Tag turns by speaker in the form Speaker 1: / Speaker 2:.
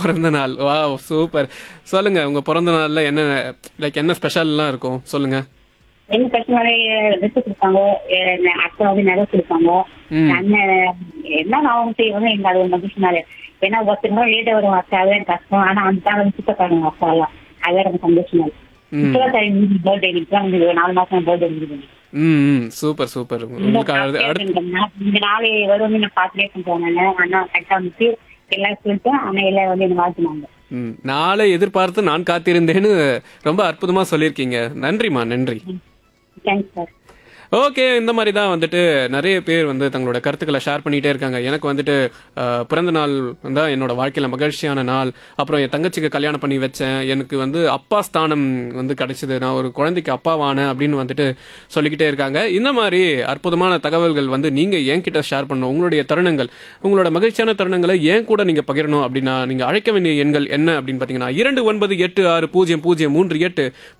Speaker 1: பிறந்த நாள் வா சூப்பர் சொல்லுங்க உங்க பிறந்த நாள்ல என்ன லைக் என்ன ஸ்பெஷல்லாம் இருக்கும் சொல்லுங்க
Speaker 2: எங்க கஷ்டமாவே ட்ரெஸ் கொடுப்பாங்க எ- அக்கா வந்து நகை கொடுப்பாங்க
Speaker 1: ம்.
Speaker 2: அண்ணன் என்ன அவங்க செய்வாங்க எங்க அது ஒரு மகிழ்ச்சினால ஏன்னா ஒருத்தர் லேட்டா வரும் அக்கா அது எனக்கு கஷ்டம் ஆனா அந்த தான் வந்து சுத்தக்காரங்க அக்கா எல்லாம் அது எனக்கு சந்தோஷமா இருக்கு
Speaker 1: ம்.
Speaker 2: இப்பதான் சரி பர்த்டே இப்பதான் வந்து நாலு மாசம் பர்த்டே முடிஞ்சது
Speaker 1: ம் ம் சூப்பர் சூப்பர் உங்களுக்கு அடுத்து அடுத்து
Speaker 2: இந்த நாளை வரும் நான் பாத்துட்டே பண்றாங்க அண்ணா கரெக்டா வந்துட்டு எல்லாம் சொல்லிட்டு அண்ணா எல்லாம் வந்து என்ன வாழ்த்துனாங்க
Speaker 1: ம், நாளை எதிர்பார்த்து நான் காத்திருந்தேன்னு ரொம்ப அற்புதமா சொல்லியிருக்கீங்க நன்றிம்மா நன்றி
Speaker 2: தேங்க்ஸ் சார்
Speaker 1: ஓகே இந்த மாதிரி தான் வந்துட்டு நிறைய பேர் வந்து தங்களோட கருத்துக்களை ஷேர் பண்ணிட்டே இருக்காங்க எனக்கு வந்துட்டு அஹ், பிறந்த நாள் தான் என்னோட வாழ்க்கையில மகிழ்ச்சியான நாள் அப்புறம் என் தங்கச்சிக்கு கல்யாணம் பண்ணி வச்சேன் எனக்கு வந்து அப்பா ஸ்தானம் வந்து கிடைச்சது நான் ஒரு குழந்தைக்கு அப்பாவானேன் அப்படின்னு வந்துட்டு சொல்லிக்கிட்டே இருக்காங்க இந்த மாதிரி அற்புதமான தகவல்கள் வந்து நீங்க என்கிட்ட ஷேர் பண்ணணும் உங்களுடைய தருணங்கள் உங்களோட மகிழ்ச்சியான தருணங்களை ஏன் கூட நீங்க பகிரணும் அப்படின்னா நீங்க அழைக்க வேண்டிய எண்கள் என்ன அப்படின்னு பாத்தீங்கன்னா இரண்டு ஒன்பது எட்டு ஆறு பூஜ்ஜியம் பூஜ்ஜியம் மூன்று எட்டு